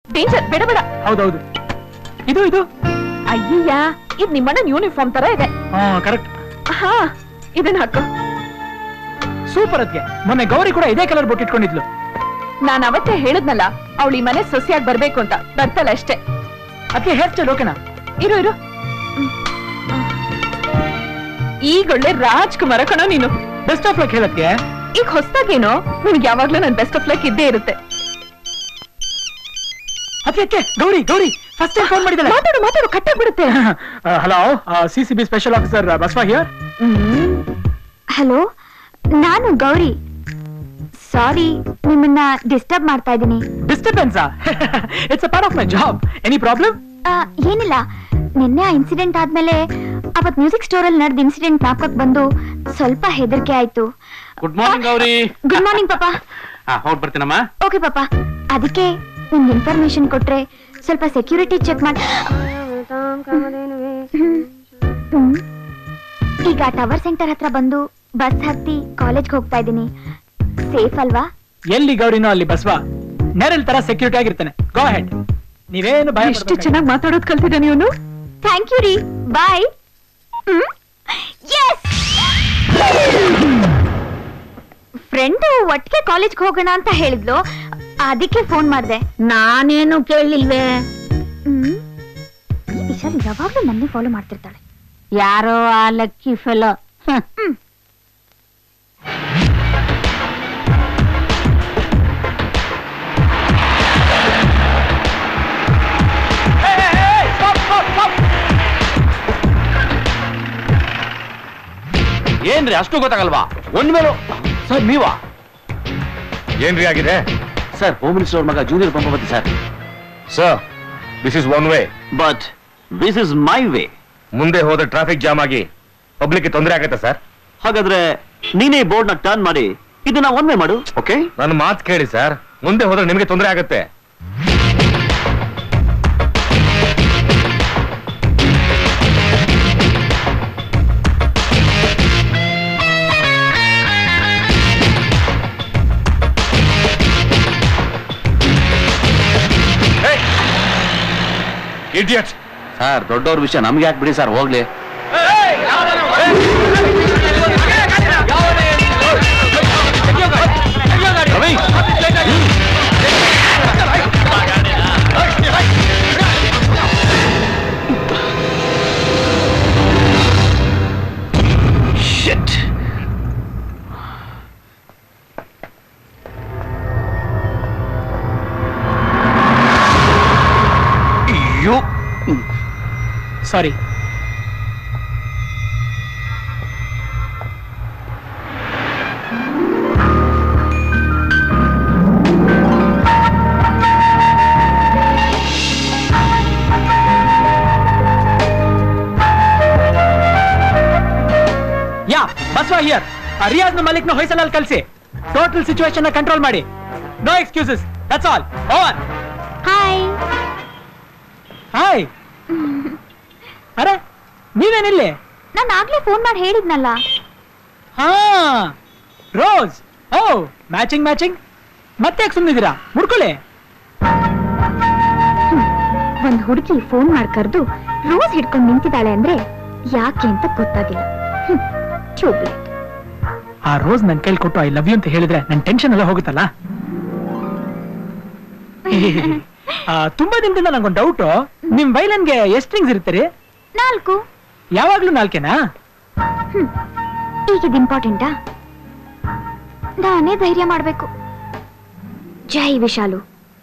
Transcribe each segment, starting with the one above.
Danger ಬೇಡ ಬೇಡ ಹೌದೌದು ಇದು ಇದು ಅಯ್ಯಯ್ಯ ಇದ್ ನಿಮ್ಮಣ್ಣನ್ ಯೂನಿಫಾರ್ಮ್ ತರ ಇದೆ ಹಾ ಕರೆಕ್ಟ್ ಹಾ ಇದನ್ನ ಹಾಕು ಸೂಪರ್ ಅದ್ಗೆ ಮೊನ್ನೆ ಗೌರಿ ಕೂಡ ಇದೇ ಕಲರ್ ಬೊಟ್ಟು ಇಟ್ಕೊಂಡಿದ್ಲು ನಾನ್ ಅವತ್ತೇ ಹೇಳಿದ್ನಲ್ಲ ಅವಳು ಈ ಮನೆ ಸೊಸೆಯಾಗಿ ಬರ್ಬೇಕು ಅಂತ ಬರ್ತಲ್ಲ ಅಷ್ಟೇ ಅದಕ್ಕೆ ಹೇರ್ ಸ್ಟೈಲ್ ಓಕೆನಾ ಇರು ಇರು ಹ್ಮ್. ಈಗೊಳ್ಳೆ ರಾಜ್ಕುಮಾರ ಕಣೋ ನೀನು ಬೆಸ್ಟ್ ಆಫ್ ಲಕ್ ಹೇಳಕ್ಕೆ ಈಗ ಹೊಸ್ದಾಗೇನೋ ನಿನ್ಗೆ ಯಾವಾಗ್ಲೂ ನನ್ ಬೆಸ್ಟ್ ಆಫ್ ಲಕ್ ಇದ್ದೇ ಇರುತ್ತೆ ಅದಕ್ಕೆ ಅದಕ್ಕೆ Gauri Gauri first time phone ಮಾಡಿದ್ದಾಳೆ ಮಾತಾಡು ಮಾತಾಡು ಕಟ್ಟಾಗ್ಬಿಡುತ್ತೆ hello C C B special officer Basava here hello ನಾನು ಗೌರಿ ಸಾರಿ ನಿಮ್ಮನ್ನ ಡಿಸ್ಟರ್ಬ್ ಮಾಡ್ತಾ ಇದ್ದೀನಿ ಡಿಸ್ಟರ್ಬೆನ್ಸಾ it's a part of my job any problem ಆ, ಏನಿಲ್ಲ ನಿನ್ನೆ ಆ ಇನ್ಸಿಡೆಂಟ್ ಆದ್ಮೇಲೆ ಅವತ್ ಮ್ಯೂಸಿಕ್ ಸ್ಟೋರ್ ಅಲ್ಲಿ ನಡೆದ ಇನ್ಸಿಡೆಂಟ್ ಜ್ಞಾಪಕಕ್ಕೆ ಬಂದು ಸ್ವಲ್ಪ ಹೆದರಿಕೆ ಆಯ್ತು good morning Gauri good morning ಪಾಪ ಹಾ ಹೋಗ್ ಬರ್ತೀನಮ್ಮ ಓಕೆ ಪಾಪ ಅದಕ್ಕೆ ನಿಮ್ಗೆ ಇನ್ಫಾರ್ಮೇಶನ್ ಕೊಟ್ರೆ ಸ್ವಲ್ಪ ಸೆಕ್ಯೂರಿಟಿ ಚೆಕ್ ಮಾಡಿ ಹ್ಮ್. ಈಗ ಟವರ್ ಸೆಂಟರ್ ಹತ್ರ ಬಂದು ಬಸ್ ಹತ್ತಿ ಕಾಲೇಜ್ಗೆ ಹೋಗ್ತಾ ಇದ್ದೀನಿ ಸೇಫ್ ಅಲ್ವಾ ಎಲ್ಲಿ ಗೌರಿನೋ ಅಲ್ಲಿ ಬಸವ ನೆರಲ್ ತರ ಸೆಕ್ಯೂರಿಟಿ ಆಗಿರ್ತಾನೆ ಗೋ ಹೆಡ್ ನೀವೇನು ಭಯ ಎಷ್ಟು ಚೆನ್ನಾಗಿ ಮಾತಾಡೋದ್ ಕಲ್ತಿದ್ದಾನೆ ಇವನು ಥ್ಯಾಂಕ್ ಯು ರೀ ಬಾಯ್ ಫ್ರೆಂಡು ಒಟ್ಟಿಗೆ ಕಾಲೇಜ್ಗೆ ಹೋಗೋಣ ಅಂತ ಹೇಳಿದ್ಲು ಅದಕ್ಕೆ ಫೋನ್ ಮಾಡಿದೆ ನಾನೇನು ಕೇಳಿಲ್ವೇ ಹ್ಮ್ ಈ ವಿಶಾಲ್ ಯಾವಾಗ್ಲೂ ನನ್ನೇ ಫಾಲೋ ಮಾಡ್ತಿರ್ತಾಳೆ ಯಾರೋ ಆ ಲಕ್ಕಿ ಫೆಲೋ ಹ್ಮ್ ಏನ್ರಿ ಅಷ್ಟು ಗೊತ್ತಾಗಲ್ವಾ ಒಂದ್ ಮೇಲೂ ಸರ್ ನೀವಾ ಏನ್ರಿ ಆಗಿದೆ ಸರ್ ಹೋಮ್ ಮಿನಿಸ್ಟರ್ ಅವ್ರ ಮಗ ಜೂನಿಯರ್ ಬಂದಿ sir sir this is one way but this is my way ಮುಂದೆ ಹೋದ ಟ್ರಾಫಿಕ್ ಜಾಮ್ ಆಗಿ ಪಬ್ಲಿಕ್ ತೊಂದರೆ ಆಗತ್ತೆ ಸರ್ ಹಾಗಾದ್ರೆ ನೀನೇ ಬೋರ್ಡ್ ನ ಟರ್ನ್ ಮಾಡಿ ಇದನ್ನ ಒನ್ ವೇ ಮಾಡು ಓಕೆ ನನ್ನ ಮಾತು ಕೇಳಿ ಸರ್ ಮುಂದೆ ಹೋದ್ರೆ ನಿಮಗೆ ತೊಂದರೆ ಆಗತ್ತೆ ಇಡಿಯಟ್ ಸರ್ ದೊಡ್ಡವ್ರ ವಿಷಯ ನಮ್ಗೆ ಯಾಕೆ ಬಿಡಿ ಸರ್ ಹೋಗ್ಲಿ Ravi Shit. You sorry yeah Basava here Riyaz ನ ಮಾಲಿಕ್ ನ ಹೊಯ್ಸಲಲ್ಲಿ ಕಳಿಸಿ ಟೋಟಲ್ ಸಿಚುವೇಶನ್ ನ ಕಂಟ್ರೋಲ್ ಮಾಡಿ no excuses that's all over hi hi ಅರೆ ನೀವೇನಿಲ್ಲಿ ನಾನು ಆಗ್ಲೇ ಫೋನ್ ಮಾಡಿ ಹೇಳಿದ್ನಲ್ಲ ಹಾ ರೋಸ್ ಓ ಮ್ಯಾಚಿಂಗ್ ಮ್ಯಾಚಿಂಗ್ ಮತ್ತೆ ಯಾಕೆ ಸುಮ್ಮನಿದ್ದೀರಾ ಮುಡ್ಕೊಳ್ಳಿ ಒಂದ್ ಹುಡುಗಿ ಫೋನ್ ಮಾಡಿ ಕರೆದು ರೋಸ್ ಹಿಡ್ಕೊಂಡು ನಿಂತಿದ್ದಾಳೆ ಅಂದ್ರೆ ಯಾಕೆ ಅಂತ ಗೊತ್ತಾಗಿಲ್ಲ ಟ್ಯೂಬ್ಲೈಟ್ ಆ ರೋಸ್ ನನ್ ಕೈಲಿ ಕೊಟ್ಟು ಐ ಲವ್ ಯು ಅಂತ ಹೇಳಿದ್ರೆ ನನ್ ಟೆನ್ಷನ್ ಎಲ್ಲ ಹೋಗುತ್ತಲ್ಲ ಆ, ತುಂಬಾ ದಿನದಿಂದ ನಂಗೊಂದು ಡೌಟ್ ನಿಮ್ ವೈಲನ್ಗೆ ಎಷ್ಟು ಸ್ಟ್ರಿಂಗ್ಸ್ ಇರ್ತೀರಿ ನಾಲ್ಕು ಯಾವಾಗ್ಲೂ ನಾಲ್ಕೇನಾ ಈಗಿದ್ ಇಂಪಾರ್ಟೆಂಟಾ ನಾನೇ ಧೈರ್ಯ ಮಾಡ್ಬೇಕು ಜೈ ವಿಶಾಲು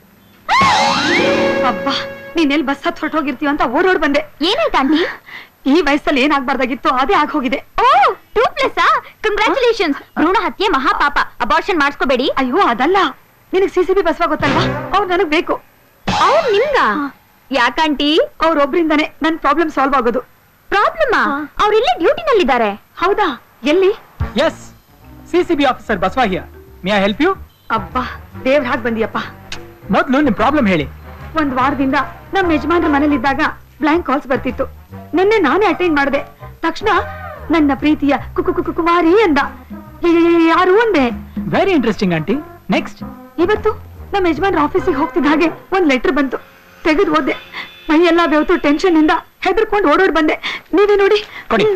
ಅಬ್ಬಾ ನೀನೆಲ್ಲಿ ಬಸ್ ಹತ್ ಹೊರಟೋಗಿರ್ತೀವ ಅಂತ ಓಡೋಡ್ ಬಂದೆ ಏನಾಯ್ತು ಆಂಟಿ ಈ ವಯಸ್ಸಲ್ಲಿ ಏನಾಗ್ಬಾರ್ದಾಗಿತ್ತು ಅದೇ ಆಗೋಗಿದೆ ಓ ಟೂ ಪ್ಲಸ್ ಕಂಗ್ರಾಚುಲೇಷನ್ಸ್ ಭ್ರೂಣ ಹತ್ಯೆ ಮಹಾಪಾಪ ಅಬಾರ್ಷನ್ ಮಾಡಿಸ್ಕೋಬೇಡಿ ಅಯ್ಯೋ ಅದಲ್ಲ ನಿನಗ್ ಸಿ ಸಿ ಬಿ ಬಸವ ಗೊತ್ತಲ್ವಾ ಅವ್ರು ನನಗ್ ಬೇಕು ಅವ್ರು ನಿಮ್ಗ ಯಾಕಂಟಿ ಅವ್ರೊಬ್ರಿಂದಾನೆ ನನ್ ಪ್ರಾಬ್ಲಮ್ ಸಾಲ್ವ್ ಆಗೋದು ಪ್ರಾಬ್ಲಮ್ ಅವ್ರು ಇಲ್ಲೇ ಡ್ಯೂಟಿನಲ್ಲಿದ್ದಾರೆ ಹೌದಾ ಎಲ್ಲಿ S C C B officer Basava here may I help you ಅಬ್ಬಾ ದೇವ್ರ ಹಾಗ್ ಬಂದಿಯಪ್ಪ ಮೊದ್ಲು ನಿಮ್ ಪ್ರಾಬ್ಲಮ್ ಹೇಳಿ ಒಂದ್ ವಾರದಿಂದ ನಮ್ ಯಜಮಾನ್ರ ಮನೇಲಿದ್ದಾಗ ಬ್ಲಾಂಕ್ ಕಾಲ್ಸ್ ಬರ್ತಿತ್ತು ನಿನ್ನೆ ನಾನೇ ಅಟೆಂಡ್ ಮಾಡಿದೆ ತಕ್ಷಣ ನನ್ನ ಪ್ರೀತಿಯ ಕುಕು ಕುಕು ಕುಮಾರಿ ಅಂದ ಏ, ಯಾರು ಅಂದೆ ವೆರಿ ಇಂಟ್ರೆಸ್ಟಿಂಗ್ ಆಂಟಿ ನೆಕ್ಸ್ಟ್ ಇವತ್ತು ನಮ್ಮ ಯಜಮಾನ್ರ ಆಫೀಸಿಗೆ ಹೋಗ್ತಿದ್ದ ಹಾಗೆ ಒಂದ್ ಲೆಟರ್ ಬಂತು ತೆಗೆದು ಓದ್ದೆ ಮೈ ಎಲ್ಲ ಬೆವತು ಟೆನ್ಷನ್ ಇಂದ ಹೆದರ್ಕೊಂಡು ಓಡೋಡ್ ಬಂದೆ ನೀವೇ ನೋಡಿ ಕೊಡಿ.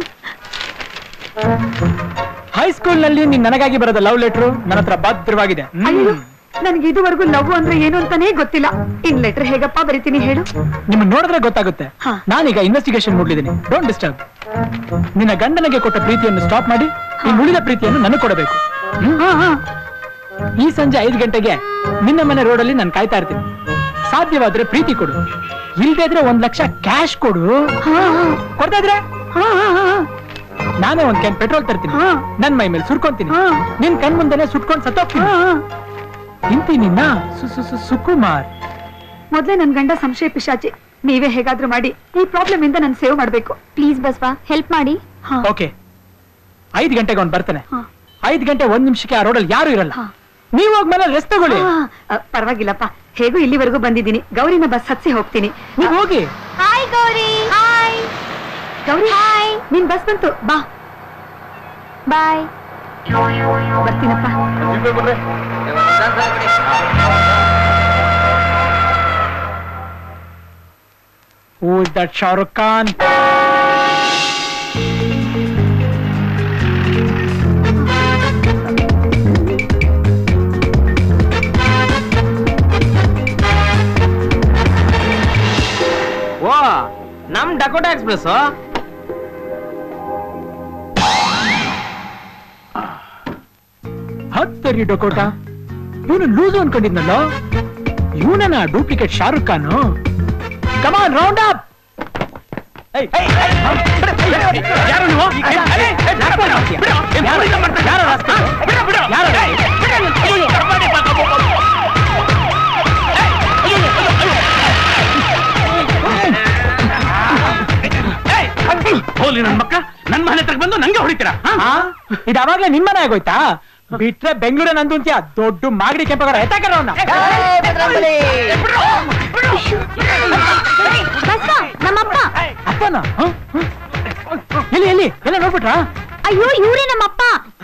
ಹೈಸ್ಕೂಲ್ ನಲ್ಲಿ ನೀನ್ ನನಗಾಗಿ ಬರೋದ ಲವ್ ಲೆಟ್ರು ನನ್ನ ಹತ್ರ ಭದ್ರವಾಗಿದೆ ಹ್ಮ್. ಅಯ್ಯೋ ನನ್ಗೆ ಇದುವರೆಗೂ ಲವ್ ಅಂದ್ರೆ ಏನು ಅಂತಾನೇ ಗೊತ್ತಿಲ್ಲ ಇನ್ ಲೆಟರ್ ಹೇಗಪ್ಪ ಬರಿತೀನಿ ಹೇಳು ನಿಮ್ಮನ್ನ ನೋಡಿದ್ರೆ ಗೊತ್ತಾಗುತ್ತೆ ಹಾ. ನಾನೀಗ ಇನ್ವೆಸ್ಟಿಗೇಷನ್ ಮುಡ್ಲಿದ್ದೀನಿ ಡೋಂಟ್ ಡಿಸ್ಟರ್ಬ್ ನಿನ್ನ ಗಂಡನಿಗೆ ಕೊಟ್ಟ ಪ್ರೀತಿಯನ್ನು ಸ್ಟಾಪ್ ಮಾಡಿ ನೀನ್ ಉಳಿದ ಪ್ರೀತಿಯನ್ನು ನನಗೆ ಕೊಡಬೇಕು ಹ್ಮ್? ಹಾ ಹಾ ಈ ಸಂಜೆ ಐದು ಗಂಟೆಗೆ ನಿನ್ನ ಮನೆ ರೋಡಲ್ಲಿ ನಾನು ಕಾಯ್ತಾ ಇರ್ತೀನಿ ಸಾಧ್ಯವಾದ್ರೆ ಪ್ರೀತಿ ಕೊಡು ಇಲ್ದೇ ಇದ್ರೆ ಒಂದ್ ಲಕ್ಷ ಕ್ಯಾಶ್ ಕೊಡು ಹಾ ಹಾ ಕೊಡ್ತಾ ಇದ್ರೆ ಹಾ ಹಾ ಹಾ ನಾನೇ ಒಂದ್ ಕ್ಯಾನ್ ಪೆಟ್ರೋಲ್ ತರ್ತೀನಿ ಹಾ. ನನ್ ಮೈ ಮೇಲೆ ಸುರ್ಕೊಂತೀನಿ ಹಾ. ನಿನ್ ಕಣ್ ಮುಂದೆನೆ ಸುಟ್ಕೊಂಡ್ ಸತ್ತೋಗ್ತೀನಿ ಹಾ, ಹಾ. ಇಂತೀನಿ ಸು- ಸು- ಸು- ಸುಕುಮಾರ್ ಮೊದ್ಲೇ ನನ್ ಗಂಡ ಸಂಶಯ ಪಿಶಾಚಿ ನೀವೇ ಹೇಗಾದ್ರೂ ಮಾಡಿ ಈ ಪ್ರಾಬ್ಲಮ್ ಇಂದ ನಾನು ಸೇವ್ ಮಾಡ್ಬೇಕು ಪ್ಲೀಸ್ ಬಸ್ವಾ ಹೆಲ್ಪ್ ಮಾಡಿ ಹಾ. ಓಕೆ ಐದು ಗಂಟೆಗೆ ಅವ್ನು ಬರ್ತಾನೆ ಹಾ. ಐದು ಗಂಟೆ ಒಂದ್ ನಿಮಿಷಕ್ಕೆ ಆ ರೋಡಲ್ಲಿ ಯಾರು ಇರಲ್ಲ ಹಾ. ನೀವು ಹೋಗ್ಮೇಲೆ ರೆಸ್ಟ್ ತಗೊಳ್ಳಿ ಹಾ, ಅ, ಪರವಾಗಿಲ್ಲಪ್ಪ ಹೇಗೂ ಇಲ್ಲಿವರೆಗೂ ಬಂದಿದ್ದೀನಿ ಗೌರಿನ ಬಸ್ ಹತ್ಸಿ ಹೋಗ್ತೀನಿ ನೀವು ಹೋಗಿ hi Gauri hi Gauri hi ನಿನ್ ಬಸ್ ಬಂತು ಬಾ ಬಾಯ್ ಬರ್ತೀನಪ್ಪ Who is that Shah Rukh Khan? ಓ ನಮ್ ಡಕೋಟಾ ಎಕ್ಸ್ಪ್ರೆಸ್ ಹತ್ತರಿ ಡೊಕೋಟ ಇವನು ಲೂಸು ಅನ್ಕೊಂಡಿದ್ನಲ್ಲ ಇವನನ duplicate Shahrukh Khan come on round up ಯಾರು ನೀವು ಹೋಲಿ ನನ್ ಮಕ್ಕ ನನ್ ಮನೆ ಹತ್ರ ಬಂದು ನಂಗೆ ಹೊಡಿತೀರಾ ಹಾ? ಇದು ಅವಾಗ್ಲೇ ನಿಮ್ಮನೆ ಆಗೋಯ್ತಾ ಬಿಟ್ರೆ ಬೆಂಗಳೂರ ನಂದು ಅಂತ್ಯ ದೊಡ್ಡ ಮಾಗಡಿ ಕೆಂಪಗಾರ ಎತ್ತಾಕರ ಅವನ್ನ ಬಸ್ವಾ ನಮ್ಮಪ್ಪ ಅಪ್ಪನ ಹ? ಹ? ಎಲ್ಲಿ ಎಲ್ಲಿ ಎಲ್ಲ ನೋಡ್ಬಿಟ್ರಾ ಅಯ್ಯೋ ಇವ್ರೇ ನಮ್ಮಪ್ಪ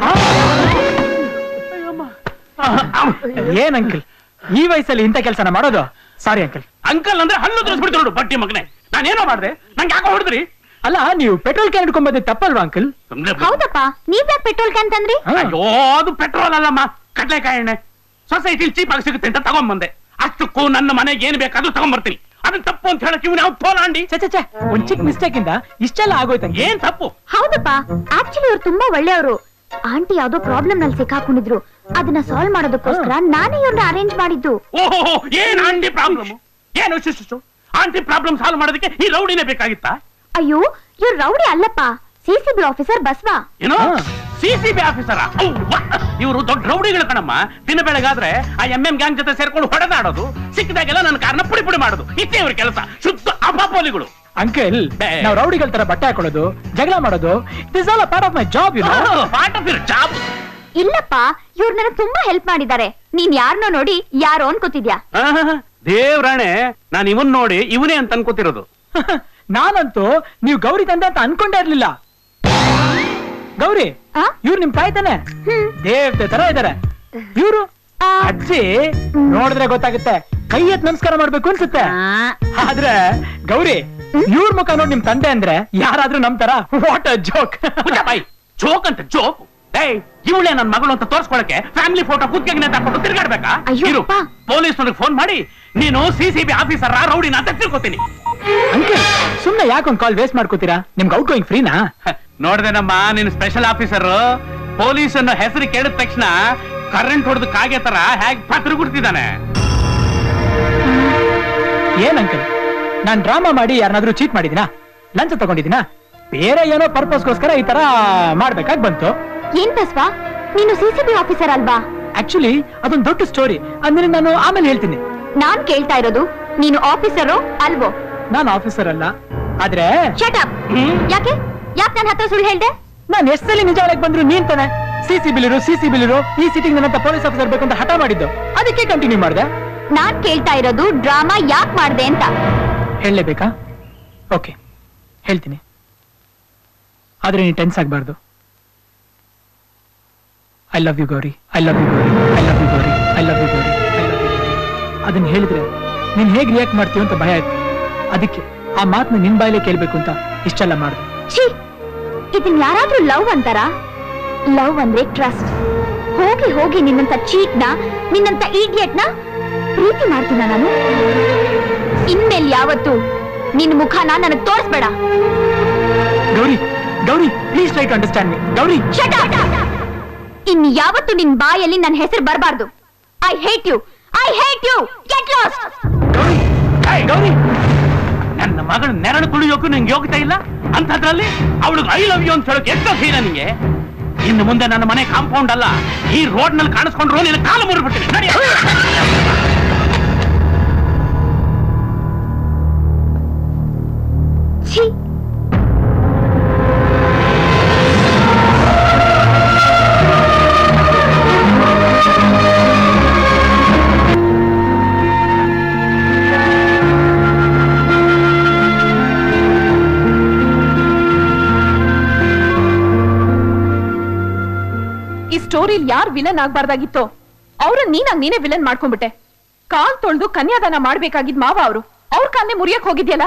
ಏನ್ ಅಂಕಲ್ ಈ ವಯಸ್ಸಲ್ಲಿ ಇಂಥ ಕೆಲಸನ ಮಾಡೋದು ಸಾರಿ ಅಂಕಲ್ ಅಂಕಲ್ ಅಂದ್ರೆ ಹಲ್ಲು ತೋರಿಸ್ಬಿಡ್ತು ನೋಡು ಬಟ್ಟಿ ಮಗನೆ ನಾನೇನೋ ಮಾಡ್ದೆ ನಂಗೆ ಯಾಕೋ ಹೊಡೆದ್ರಿ ಅಲ್ಲ ನೀವು ಪೆಟ್ರೋಲ್ ಕ್ಯಾನ್ ಇಟ್ಕೊಂಡ್ ಬಂದಿದ್ದು ತಪ್ಪಲ್ವಾ ಅಂಕಲ್ ಸುಮ್ನೆ ಬ- ಹೌದಪ್ಪ ನೀವ್ ಯಾಕೆ ಪೆಟ್ರೋಲ್ ಕ್ಯಾನ್ ತಂದ್ರಿ ಅಯ್ಯೋ ಅದು ಪೆಟ್ರೋಲ್ ಅಲ್ಲಮ್ಮ ಕಡ್ಲೆಕಾಯಿ ಎಣ್ಣೆ ಸೊಸೈಟಿಲಿ ಚೀಪ್ ಆಗಿ ಸಿಗುತ್ತೆ ಅಂತ ತಗೊಂಬಂದೆ ಅಷ್ಟಕ್ಕೂ ನನ್ನ ಮನೆಗೆ ಏನ್ ಬೇಕಾದ್ರೂ ತಗೊಂಬರ್ತೀನಿ ಅದನ್ನ ತಪ್ಪು ಅಂತ ಹೇಳಕ್ ಇವ್ನು ಯಾವ ತೋಲಾಂಡಿ ಛೆ ಛೆ ಛೆ ಒಂದ್ ಚಿಕ್ಕ ಮಿಸ್ಟೇಕ್ ಇಂದ ಇಷ್ಟೆಲ್ಲ ಆಗೋಯ್ತಂಗೆ ಏನ್ ತಪ್ಪು ಹೌದಪ್ಪ ಆಕ್ಚುಲಿ ಅವ್ರು ತುಂಬಾ ಒಳ್ಳೆಯವರು ಆಂಟಿ ಯಾವ್ದೋ ಪ್ರಾಬ್ಲಮ್ ನಲ್ಲಿ ಸಿಕ್ಕಾಕೊಂಡಿದ್ರು ಅದನ್ನ ಸಾಲ್ವ್ ಮಾಡೋದಕ್ಕೋಸ್ಕರ ನಾನೇ ಇವ್ರನ್ನ ಅರೇಂಜ್ ಮಾಡಿದ್ದು ಓಹೋ ಏನ್ ಆಂಟಿ ಪ್ರಾಬ್ಲಮ್ ಏನು ಶಿಶು ಆಂಟಿ ಪ್ರಾಬ್ಲಮ್ ಸಾಲ್ವ್ ಮಾಡೋದಕ್ಕೆ ಈ ರೌಡಿನೇ ಬೇಕಾಗಿತ್ತಾ ಅಯ್ಯೋ ಇವ್ರು ರೌಡಿ ಅಲ್ಲಪ್ಪ ಸಿಸಿಬಿ ಆಫೀಸರ್ ಬಸ್ವಾ ಏನೋ ಹಾ. ಸಿ ಸಿ ಬಿ ಆಫೀಸರ ಇವರು ದೊಡ್ಡ ರೌಡಿಗಳು ಕಣಮ್ಮ ದಿನ ಬೆಳಗಾದ್ರೆ ಆ ಎಂ ಎಂ ಗ್ಯಾಂಗ್ ಜೊತೆ ಸೇರ್ಕೊಂಡು ಹೊಡೆದಾಡೋದು ಸಿಕ್ಕಿದಾಗೆಲ್ಲ ನನ್ನ ಕಾರ್ನ ಪುಡಿ ಪುಡಿ ಮಾಡೋದು ಇಷ್ಟೇ ಇವ್ರ ಕೆಲಸ ಶುದ್ಧ ಅಪಾಪೋಲಿಗಳು ಅಂಕಲ್ ಬೇ. ನಾವು ರೌಡಿಗಳ ತರ ಬಟ್ಟೆ ಹಾಕೊಳ್ಳೋದು ಜಗಳ ಮಾಡೋದು this all part of my job you part of job ಇಲ್ಲಪ್ಪ ಇವ್ರು ನನಗೆ ತುಂಬಾ ಹೆಲ್ಪ್ ಮಾಡಿದ್ದಾರೆ ನೀನ್ ಯಾರನ್ನೋ ನೋಡಿ ಯಾರೋ ಅನ್ಕೋತಿದ್ಯಾ ದೇವ್ರಾಣೆ ನಾನು ಇವನ್ ನೋಡಿ ಇವನೇ ಅಂತ ಅನ್ಕೋತಿರೋದು ನಾನಂತೂ ನೀವು ಗೌರಿ ತಂದೆ ಅಂತ ಅನ್ಕೊಂಡೇ ಇರ್ಲಿಲ್ಲ ಗೌರಿ ಆ? ಇವ್ರು ನಿಮ್ ತಾಯಿ ತಾನೆ ಹ್ಮ್. ದೇವತೆ ತರ ಇದಾರೆ ಇವ್ರು ಆ, ಅಜ್ಜಿ ನೋಡಿದ್ರೆ ಗೊತ್ತಾಗುತ್ತೆ ಕೈ ಎತ್ ನಮಸ್ಕಾರ ಮಾಡ್ಬೇಕು ಅನ್ಸುತ್ತೆ ಆ, ಆದ್ರೆ ಗೌರಿ ಇವ್ರ ಮುಖ ನೋಡಿ ನಿಮ್ ತಂದೆ ಅಂದ್ರೆ ಯಾರಾದ್ರೂ ನಮ್ ತರ what a joke boy joke ಅಂತ ಜೋಕ್ ಏಯ್ ಇವಳೆ ನನ್ ಮಗಳು ಅಂತ ತೋರ್ಸ್ಕೊಳಕ್ಕೆ ಫ್ಯಾಮಿಲಿ ಫೋಟೋ ಕುತ್ತಿಗೆ ಹಾಕೊಂಡು ತಿರ್ಗಾಡ್ಬೇಕಾ ಅಯ್ಯೋ, ಇರು ಅಪ್ಪ. ಪೊಲೀಸ್ನವ್ರಿಗೆ ಫೋನ್ ಮಾಡಿ ನೀನು ಸಿ ಸಿ ಬಿ ಆಫೀಸರ್ ರೌಡಿನ ಅಂತ ತಿಳ್ಕೊತೀನಿ ಅಂಕಲ್ ಸುಮ್ನೆ ಯಾಕೊಂದ್ ಕಾಲ್ ವೇಸ್ಟ್ ಮಾಡ್ಕೋತೀರಾ ನಿಮ್ಗೆ ಔಟ್ ಗೋಯಿಂಗ್ ಫ್ರೀನಾ ನೋಡ್ದೇನಮ್ಮ ನೀನು ಸ್ಪೆಷಲ್ ಆಫೀಸರ್ ಪೊಲೀಸ್ ಅನ್ನೋ ಹೆಸರು ಕೇಳಿದ ತಕ್ಷಣ ಕರೆಂಟ್ ಹೊಡೆದು ಕಾಗೆ ತರ ಹೇಗ್ ಪತ್ರಗುಡ್ತಿದ್ದಾನೆ ಏನ್ ಅಂಕಲ್ ನಾನ್ ಡ್ರಾಮಾ ಮಾಡಿ ಯಾರನ್ನಾದ್ರೂ ಚೀಟ್ ಮಾಡಿದಿನಾ ಲಂಚ ತಗೊಂಡಿದ್ದೀನಾ ಬೇರೆ ಏನೋ ಪರ್ಪಸ್ಗೋಸ್ಕರ ಈ ತರ ಮಾಡ್ಬೇಕಾಗ್ ಬಂತು ಏನ್ ಬಸ್ವಾ ನೀನು ಸಿಸಿಬಿ ಆಫೀಸರ್ ಅಲ್ವಾ ಆಕ್ಚುಲಿ ಅದೊಂದು ದೊಡ್ಡ ಸ್ಟೋರಿ ಅಂದ್ರೆ ನಾನು ಆಮೇಲೆ ಹೇಳ್ತೀನಿ ನಾನ್ ಕೇಳ್ತಾ ಇರೋದು ನೀನು ಆಫೀಸರೋ ಅಲ್ವೋ ನಾನು ಆಫೀಸರ್ ಅಲ್ಲ ಆದ್ರೆ ಶಟ್ ಅಪ್ ಯಾಕೆ ಯಾಕೆ ನನ್ನ ಹತ್ರ ಸುಳ್ಳು ಹೇಳ್ದೆ ನಾನು ಎಷ್ಟಲ್ಲಿ ನಿಜ ಹೇಳಕ್ ಬಂದ್ರು ನೀನ್ ತಾನೆ ಸಿ ಸಿ ಬಿಲಿರು ಸಿ ಸಿ ಬಿಲಿರು ಈ ಸಿಟಿಂಗ್ ನನ್ನಂತ ಪೊಲೀಸ್ ಆಫೀಸರ್ ಬೇಕಂತ ಹಠ ಮಾಡಿದ್ದು ಅದಕ್ಕೆ ಕಂಟಿನ್ಯೂ ಮಾಡಿದೆ ನಾನ್ ಕೇಳ್ತಾ ಇರೋದು ಡ್ರಾಮಾ ಯಾಕ್ ಮಾಡ್ದೆ ಅಂತ ಹೇಳಲೇಬೇಕಾ ಓಕೆ ಹೇಳ್ತೀನಿ ಆದ್ರೆ ನೀನ್ ಟೆನ್ಸ್ ಆಗ್ಬಾರ್ದು I love you Gauri I love you Gauri I love you Gauri I love you Gauri I love you Gauri ಅದನ್ನ ಹೇಳಿದ್ರೆ ನೀನ್ ಹೇಗ್ ರಿಯಾಕ್ಟ್ ಮಾಡ್ತೀವಿ ಅಂತ ಭಯ ಆಯ್ತು ಅದಕ್ಕೆ ಆ ಮಾತನ್ನ ನಿನ್ ಬಾಯಲ್ಲೇ ಕೇಳ್ಬೇಕು ಅಂತ ಇಷ್ಟೆಲ್ಲ ಮಾಡಿದೆ ಛೀ ಇದನ್ ಯಾರಾದ್ರೂ ಲವ್ ಅಂತಾರ ಲವ್ ಅಂದ್ರೆ ಟ್ರಸ್ಟ್ ಹೋಗಿ ಹೋಗಿ ನಿನ್ನಂತ ಚೀಟ್ನ ನಿನ್ನಂತ ಈಡಿಯಟ್ನ ಪ್ರೀತಿ ಮಾಡ್ತೀನ ನಾನು ಇನ್ಮೇಲೆ ಯಾವತ್ತು ನಿನ್ ಮುಖನ ನನಗ್ ತೋರಿಸ್ಬೇಡ Gauri Gauri please try to understand me Gauri Shut up! ಇನ್ ಯಾವತ್ತು ನಿನ್ ಬಾಯಲ್ಲಿ ನನ್ನ ಹೆಸರು ಬರಬಾರ್ದು I hate you I hate you get lost Gauri Gauri ನನ್ನ ಮಗಳ ನೆರಳು ತುಳಿಯೋಕು ನಂಗೆ ಯೋಗ್ಯತೆ ಇಲ್ಲ ಅಂಥದ್ರಲ್ಲಿ ಅವಳಿಗೆ ಐ ಲವ್ ಯು ಅಂತ ಹೇಳೋಕೆ ಎಷ್ಟು ಧೈರ್ಯ ನಿಂಗೆ ಇನ್ನು ಮುಂದೆ ನನ್ನ ಮನೆ ಕಾಂಪೌಂಡ್ ಅಲ್ಲ ಈ ರೋಡ್ ನಲ್ಲಿ ಕಾಣಿಸ್ಕೊಂಡ್ರು ನಿನ್ನ ಕಾಲು ಮುರಿಬಿಡ್ತೀನಿ ನಡಿ ಛೀ ಈ ಸ್ಟೋರಿಲ್ ಯಾರ್ ವಿಲನ್ ಆಗ್ಬಾರ್ದಾಗಿತ್ತೋ ಅವ್ರನ್ನ ನೀನಾಗ್ ನೀನೇ ವಿಲನ್ ಮಾಡ್ಕೊಂಡ್ಬಿಟ್ಟೆ ಕಾಲ್ ತೊಳ್ದು ಕನ್ಯಾದಾನ ಮಾಡ್ಬೇಕಾಗಿದ್ ಮಾವ ಅವರು ಅವ್ರ ಕಾಲ್ನೇ ಮುರಿಯಕ್ ಹೋಗಿದ್ಯಲ್ಲ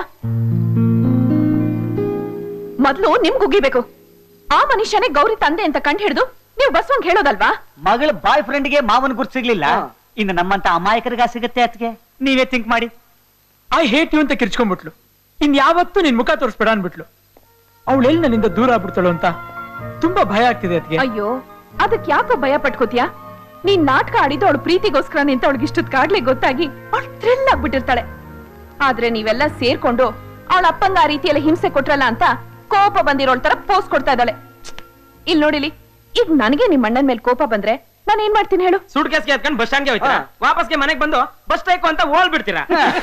ಮೊದ್ಲು ನಿಮ್ಗ್ ಉಗಿಬೇಕು ಆ ಮನುಷ್ಯನೇ ಗೌರಿ ತಂದೆ ಅಂತ ಕಂಡು ಹಿಡಿದು ನೀವು ಬಸ್ವಂಗ್ ಹೇಳೋದಲ್ವಾ ಮಗಳ ಬಾಯ್ ಫ್ರೆಂಡ್ಗೆ ಮಾವನ್ ಗುರ್ತು ಸಿಗ್ಲಿಲ್ಲ ಇನ್ನು ನಮ್ಮಂತ ಅಮಾಯಕರಿಗ ಸಿಗತ್ತೆ ಅದಕ್ಕೆ ನೀವೇ ಥಿಂಕ್ ಮಾಡಿ ಐ ಹೇಟ್ ಯು ಅಂತ ಕಿರ್ಚ್ಕೊಂಡ್ಬಿಟ್ಲು ಇನ್ ಯಾವತ್ತೂ ನಿನ್ ಮುಖ ತೋರಿಸ್ಬೇಡ ಅನ್ಬಿಟ್ಲು ಅವಳು ಎಲ್ಲಿ ನನ್ನಿಂದ ದೂರ ಆಗ್ಬಿಡ್ತಾಳು ಅಂತ ತುಂಬಾ ಭಯ ಆಗ್ತಿದೆ ಅದಕ್ಕೆ ಅಯ್ಯೋ ಅದಕ್ ಯಾಕೋ ಭಯ ಪಟ್ಕೋತಿಯಾ ನೀನ್ ನಾಟಕ ಆಡಿದ್ದು ಅವಳು ಪ್ರೀತಿಗೋಸ್ಕರ ನಿಂತ ಅವಳಿಗೆ ಇಷ್ಟದ್ ಕಾಡ್ಲಿ ಗೊತ್ತಾಗಿ ಅವಳು ಥ್ರಿಲ್ ಆಗ್ಬಿಟ್ಟಿರ್ತಾಳೆ ಆದ್ರೆ ನೀವೆಲ್ಲ ಸೇರ್ಕೊಂಡು ಅವಳ ಅಪ್ಪಂಗ ಆ ರೀತಿಯೆಲ್ಲ ಹಿಂಸೆ ಕೊಟ್ರಲ್ಲ ಅಂತ ಕೋಪ ಬಂದಿರೋಳ್ ತರ ಪೋಸ್ ಕೊಡ್ತಾ ಇದ್ದಾಳೆ ಇಲ್ ನೋಡಿಲಿ ಈಗ ನನಗೆ ನಿಮ್ ಅಣ್ಣನ್ ಮೇಲೆ ಕೋಪ ಬಂದ್ರೆ ನಾನು ಏನ್ ಮಾಡ್ತೀನಿ ಹೇಳು ಸೂಟ್ ಕೇಸ್ಗೆ ಎತ್ಕೊಂಡು ಬಸ್ ಸ್ಟ್ಯಾಂಡ್ಗೆ ಹೋಯ್ತೀರಾ ವಾಪಸ್ಗೆ ಮನೆಗೆ ಬಂದು ಬಸ್ ಸ್ಟ್ರೈಕ್ ಅಂತ ಹೋಲ್ ಬಿಡ್ತೀರಾ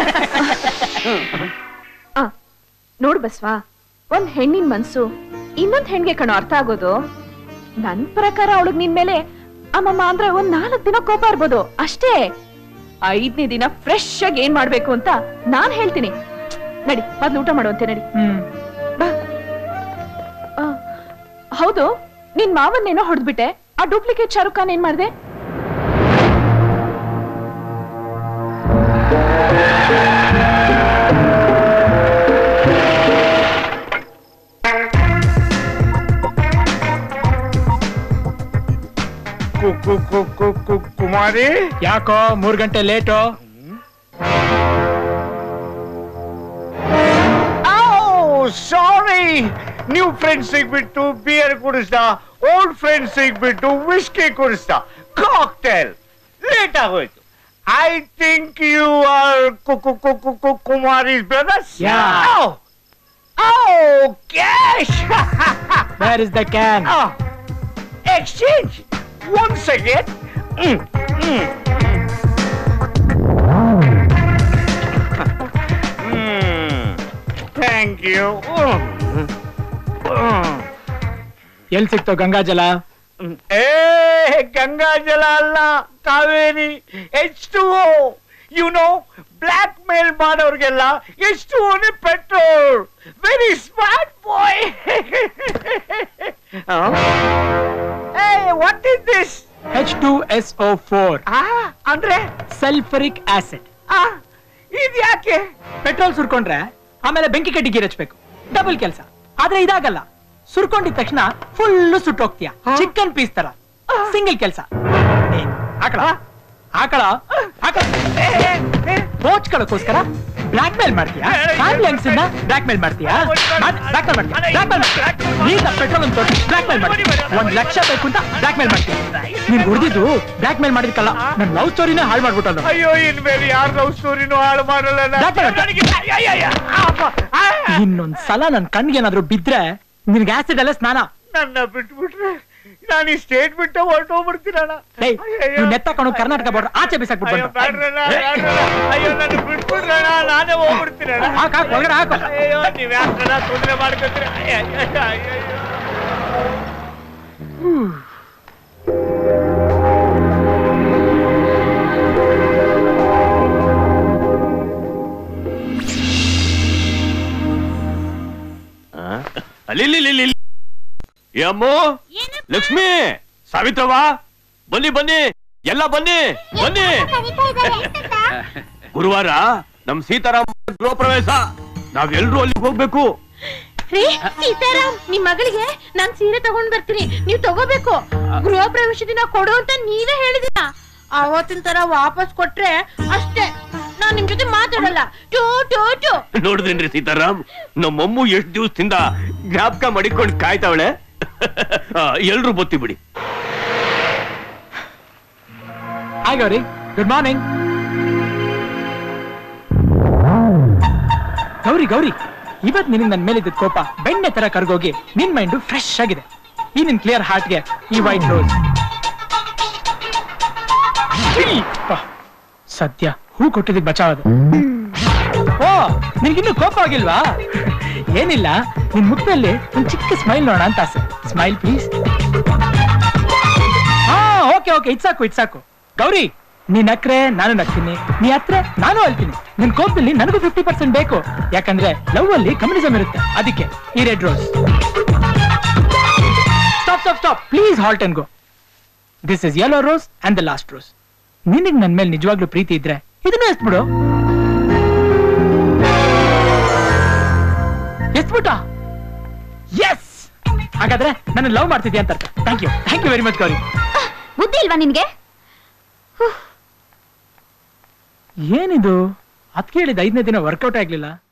ಆ ನೋಡ್ ಬಸ್ವಾ ಒಂದ್ ಹೆಣ್ಣಿನ ಮನ್ಸು ಇನ್ನೊಂದ್ ಹೆಣ್ಗೆ ಕಣೋ ಅರ್ಥ ಆಗೋದು ನನ್ ಪ್ರಕಾರ ಅವಳಗ್ ನಿನ್ ಮೇಲೆ ಅಮ್ಮಮ್ಮ ಅಂದ್ರೆ ಒಂದ್ ನಾಲ್ಕ್ ದಿನ ಕೋಪ ಇರ್ಬೋದು ಅಷ್ಟೇ ಐದನೇ ದಿನ ಫ್ರೆಶ್ ಆಗಿ ಏನ್ ಮಾಡ್ಬೇಕು ಅಂತ ನಾನ್ ಹೇಳ್ತೀನಿ ನಡಿ ಮೊದ್ಲು ಊಟ ಮಾಡುವಂತೆ ನಡಿ ಹ್ಮ್ ಬಾ ಆ, ಹೌದು ನಿನ್ ಮಾವನ್ನೇನೋ ಹೊಡೆದ್ಬಿಟ್ಟೆ ಆ ಡೂಪ್ಲಿಕೇಟ್ ಶಾರುಖ್ ಖಾನ್ ಏನ್ ಮಾಡ್ದೆ ಕು- ಕು- ಕು- ಕು- ಕು- ಕುಮಾರಿ ಯಾಕೋ ಮೂರ್ ಗಂಟೆ ಲೇಟು ಸಾರಿ ನ್ಯೂ ಫ್ರೆಂಡ್ಸ್ ಸಿಗ್ಬಿಟ್ಟು ಬಿಯರ್ ಕುಡಿಸ್ದ ಓಲ್ಡ್ ಫ್ರೆಂಡ್ಸ್ ಸಿಗ್ಬಿಟ್ಟು ವಿಸ್ಕಿ ಕುಡಿಸ್ದ ಕಾಕ್ಟೇಲ್ ಲೇಟ್ ಆಗೋಯ್ತು I think you are Kumari brothers Yeah. Oh, cash! Where is the can Ah, exchange. One second. Mm, mm. Mm, Thank you. Mm. Mm. ಎಲ್ ಸಿಕ್ತೋ ಗಂಗಾಜಲ ಏ ಗಂಗಾ ಜಲ ಅಲ್ಲ Kaveri H two O you know blackmail ಮಾಡೋರ್ಗೆಲ್ಲ H two ಓನೇ petrol very smart boy ಏ what is this H two S O four ಆ ಅಂದ್ರೆ ಸಲ್ಫರಿಕ್ ಆಸಿಡ್ ಆ ಇದು ಯಾಕೆ ಪೆಟ್ರೋಲ್ ಸುರ್ಕೊಂಡ್ರೆ ಆಮೇಲೆ ಬೆಂಕಿ ಕಡ್ಡಿ ಗೀರಚ್ಬೇಕು ಡಬಲ್ ಕೆಲಸ ಆದ್ರೆ ಇದಾಗಲ್ಲ ಸುರ್ಕೊಂಡಿದ ತಕ್ಷಣ ಫುಲ್ ಸುಟ್ಟೋಗ್ತೀಯ ಚಿಕನ್ ಪೀಸ್ ತರ ಸಿಂಗಲ್ ಕೆಲಸ ಆಕಳ ಆಕಳ ಆಕಳ ಪೋಚ್ಗಳಕ್ಕೋಸ್ಕರ ಬ್ಲಾಕ್ ಮೇಲ್ ಮಾಡ್ತೀಯಾ ಫ್ಯಾಮಿಲಿ ಅಂಗ್ಸನ್ನ ಬ್ಲಾಕ್ ಮೇಲ್ ಮಾಡ್ತೀಯಾ ಬ್ಲಾಕ್ ಮೇಲ್ ಮಾಡ್ತೀಯಾ ಬ್ಲಾಕ್ ಮೇಲ್ ಮಾಡ್ತೀಯಾ ನೀರ್ನ ಪೆಟ್ರೋಲ್ ಅಂತ ಬ್ಲಾಕ್ ಮೇಲ್ ಮಾಡ್ತೀಯಾ ಒಂದ್ ಲಕ್ಷ ಬೇಕು ಅಂತ ಬ್ಲಾಕ್ ಮೇಲ್ ಮಾಡ್ತೀಯಾ ನೀನ್ ಹೊಡೆದಿದ್ದು ಬ್ಲಾಕ್ ಮೇಲ್ ಮಾಡಿದ್ಕಲ್ಲ ನನ್ ಲವ್ ಸ್ಟೋರಿನೇ ಹಾಳು ಮಾಡ್ಬಿಟ್ಟಲ್ಲ ಅಯ್ಯೋ ಇನ್ಮೇಲೆ ಯಾರ ಲವ್ ಸ್ಟೋರಿನೂ ಹಾಳು ಮಾಡಲ್ಲ ನಾನು. ಯಾಕೆ ಬೇಡ? ನನಗೆ ಅಯ್ಯ, ಅಯ್ಯ, ಅಯ್ಯ. ಅಪ್ಪ, ಆ, ಇನ್ನೊಂದ್ ಸಲ ನನ್ ಕಣ್ಗೆ ಏನಾದ್ರು ಬಿದ್ರೆ ನಿನ್ಗೆ ಆಸಿಡ್ ಅಲ್ಲೇ ಸ್ನಾನ ನನ್ನ ಬಿಟ್ಬಿಟ್ರೆ ನಾನು ಈ ಸ್ಟೇಟ್ ಬಿಟ್ಟು ಹೊರಟೋಗ್ಬಿಡ್ತೀನಣ್ಣ ಡೇಯ್ ನೀವ್ ನೆತ್ತಕೊಂಡು ಕರ್ನಾಟಕ ಬಾರ್ಡರ್ ಆಚೆ ಬಿಸಾಕ್ಬಿಟ್ಟು ಅಯ್ಯೋ ಬಂದ್ರು. ಬ್ಯಾಡ್ರಣ್ಣ, ಬ್ಯಾಡ್ರಣ್ಣ. ಅಯ್ಯೋ ನನ್ನ ಬಿಟ್ಬಿಡ್ರಣ್ಣ ನಾನೇ ಹೋಗ್ಬಿಡ್ತೀನಣ್ಣ ಹಾಕ್, ಹಾಕ್, ಒಳಗಡೆ ಹಾಕು. ಅಯ್ಯೋ ನೀವ್ ಯಾಕಣ್ಣ ತೊಂದ್ರೆ ಮಾಡ್ಕೊತೀರ ಅಯ್ಯ, ಅಯ್ಯ, ಅಯ್ಯ, ಅಯ್ಯ. ಅಲ್ಲಿ ಅಮ್ಮೋ ಲಕ್ಷ್ಮಿ ಸಾವಿತ್ರವಾ ಬನ್ನಿ ಬನ್ನಿ ಎಲ್ಲ ಬನ್ನಿ ಬನ್ನಿ ಗುರುವಾರ ನಮ್ ಸೀತಾರಾಮ್ ಗೃಹ ಪ್ರವೇಶ ನಾವೆಲ್ರೂ ಅಲ್ಲಿಗೆ ಹೋಗ್ಬೇಕು ರೀ ಸೀತಾರಾಮ್ ನಿಮ್ ಮಗಳಿಗೆ ನಾನ್ ಸೀರೆ ತಗೊಂಡ್ ಬರ್ತೀನಿ ನೀವ್ ತಗೋಬೇಕು ಗೃಹ ಪ್ರವೇಶ ದಿನ ಕೊಡು ಅಂತ ನೀವೇ ಹೇಳಿದಿನ ಅವತ್ತಿನ ತರ ವಾಪಸ್ ಕೊಟ್ರೆ ಅಷ್ಟೇ ನಾನ್ ನಿಮ್ ಜೊತೆ ಮಾತಾಡಲ್ಲ ಟೂ ಟೂ ಟೂ ನೋಡಿದ್ರೇನ್ರಿ ಸೀತಾರಾಮ್ ನಮ್ಮಮ್ಮು ಎಷ್ಟ್ ದಿವಸದಿಂದ ಜ್ಞಾಪಕ ಮಾಡಿಕೊಂಡು ಕಾಯ್ತಾವಳೆ ಎಲ್ರು ಬತ್ತಿ ಬಿಡಿ hi Gauri good morning Gauri Gauri ಇವತ್ ನಿನಗೆ ನನ್ನ ಮೇಲಿದ್ದ ಕೋಪ ಬೆಣ್ಣೆ ತರ ಕರ್ಗೋಗಿ ನಿನ್ ಮೈಂಡು ಫ್ರೆಶ್ ಆಗಿದೆ ಈ ನಿನ್ ಕ್ಲಿಯರ್ ಹಾರ್ಟ್ಗೆ ಈ ವೈಟ್ ರೋಸ್ ಸದ್ಯ ಹೂ ಕೊಟ್ಟಿದ್ದಕ್ಕೆ ಬಚಾವದು ಓ ನಿನ್ಗಿನ್ನೂ ಕೋಪ ಆಗಿಲ್ವಾ ಏನಿಲ್ಲ ನಿನ್ ಮುಖದಲ್ಲಿ ಒಂದ್ ಚಿಕ್ಕ ಸ್ಮೈಲ್ ನೋಡೋಣ ಅಂತ ಆಸೆ ಸ್ಮೈಲ್ ಪ್ಲೀಸ್ ಹಾ ಓಕೆ ಓಕೆ ಇಟ್ಸಾಕು ಇಟ್ಸಾಕು ಗೌರಿ ನೀನ್ ನಕ್ರೆ ನಾನು ನಗ್ತೀನಿ ನೀ ಹತ್ರ ನಾನು ಅಳ್ತೀನಿ ನಿನ್ ಕೋಪದಲ್ಲಿ ನನಗೂ ಫಿಫ್ಟಿ ಪರ್ಸೆಂಟ್ ಬೇಕು ಯಾಕಂದ್ರೆ ಲವ್ ಅಲ್ಲಿ ಕಮ್ಯುನಿಸಮ್ ಇರುತ್ತೆ ಅದಕ್ಕೆ ಈ red rose stop stop stop please halt and go this is yellow rose and the last rose ನಿನಗ್ ನನ್ ಮೇಲೆ ನಿಜವಾಗ್ಲೂ ಪ್ರೀತಿ ಇದ್ರೆ ಇದನ್ನು ಎಸ್ಬಿಡು ಎಸ್ಬಿಟ್ಟ ಎಸ್ ಹಾಗಾದ್ರೆ ನನ್ನ ಲವ್ ಮಾಡ್ತಿದ್ಯಾ ಅಂತ ಅರ್ಥ thank you thank you very much Gauri ಬುದ್ಧಿ ಇಲ್ವಾ ನಿನ್ಗೆ ಏನಿದು ಅದ್ ಕೇಳಿದ ಐದನೇ ದಿನ ವರ್ಕೌಟ್ ಆಗ್ಲಿಲ್ಲ